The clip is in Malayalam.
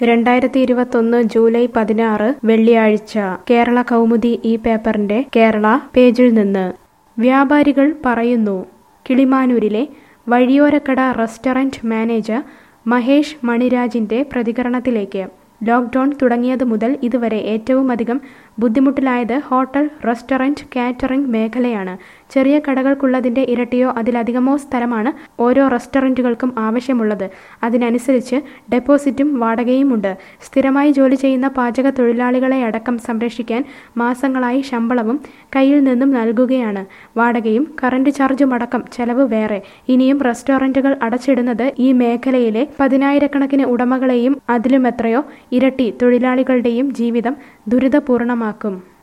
രണ്ടായിരത്തി ഇരുപത്തൊന്ന് ജൂലൈ പതിനാറ് വെള്ളിയാഴ്ച കേരള കൗമുദി ഈ പേപ്പറിന്റെ കേരള പേജിൽ നിന്ന് വ്യാപാരികൾ പറയുന്നു കിളിമാനൂരിലെ വഴിയോരക്കട റെസ്റ്റോറന്റ് മാനേജർ മഹേഷ് മണിരാജിന്റെ പ്രതികരണത്തിലേക്ക് ലോക്ക്ഡൌൺ തുടങ്ങിയത് മുതൽ ഇതുവരെ ഏറ്റവും അധികം ബുദ്ധിമുട്ടിലായത് ഹോട്ടൽ റെസ്റ്റോറന്റ് കാറ്ററിംഗ് മേഖലയാണ് ചെറിയ കടകൾക്കുള്ളതിന്റെ ഇരട്ടിയോ അതിലധികമോ സ്ഥലമാണ് ഓരോ റെസ്റ്റോറന്റുകൾക്കും ആവശ്യമുള്ളത് അതിനനുസരിച്ച് ഡെപ്പോസിറ്റും വാടകയുമുണ്ട് സ്ഥിരമായി ജോലി ചെയ്യുന്ന പാചക തൊഴിലാളികളെ അടക്കം സംരക്ഷിക്കാൻ മാസങ്ങളായി ശമ്പളവും കയ്യിൽ നിന്നും നൽകുകയാണ് വാടകയും കറന്റ് ചാർജും അടക്കം ചെലവ് വേറെ ഇനിയും റെസ്റ്റോറന്റുകൾ അടച്ചിടുന്നത് ഈ മേഖലയിലെ പതിനായിരക്കണക്കിന് ഉടമകളെയും അതിലുമെത്രയോ ഇരട്ടി തൊഴിലാളികളുടെയും ജീവിതം ദുരിതപൂർണമാക്കും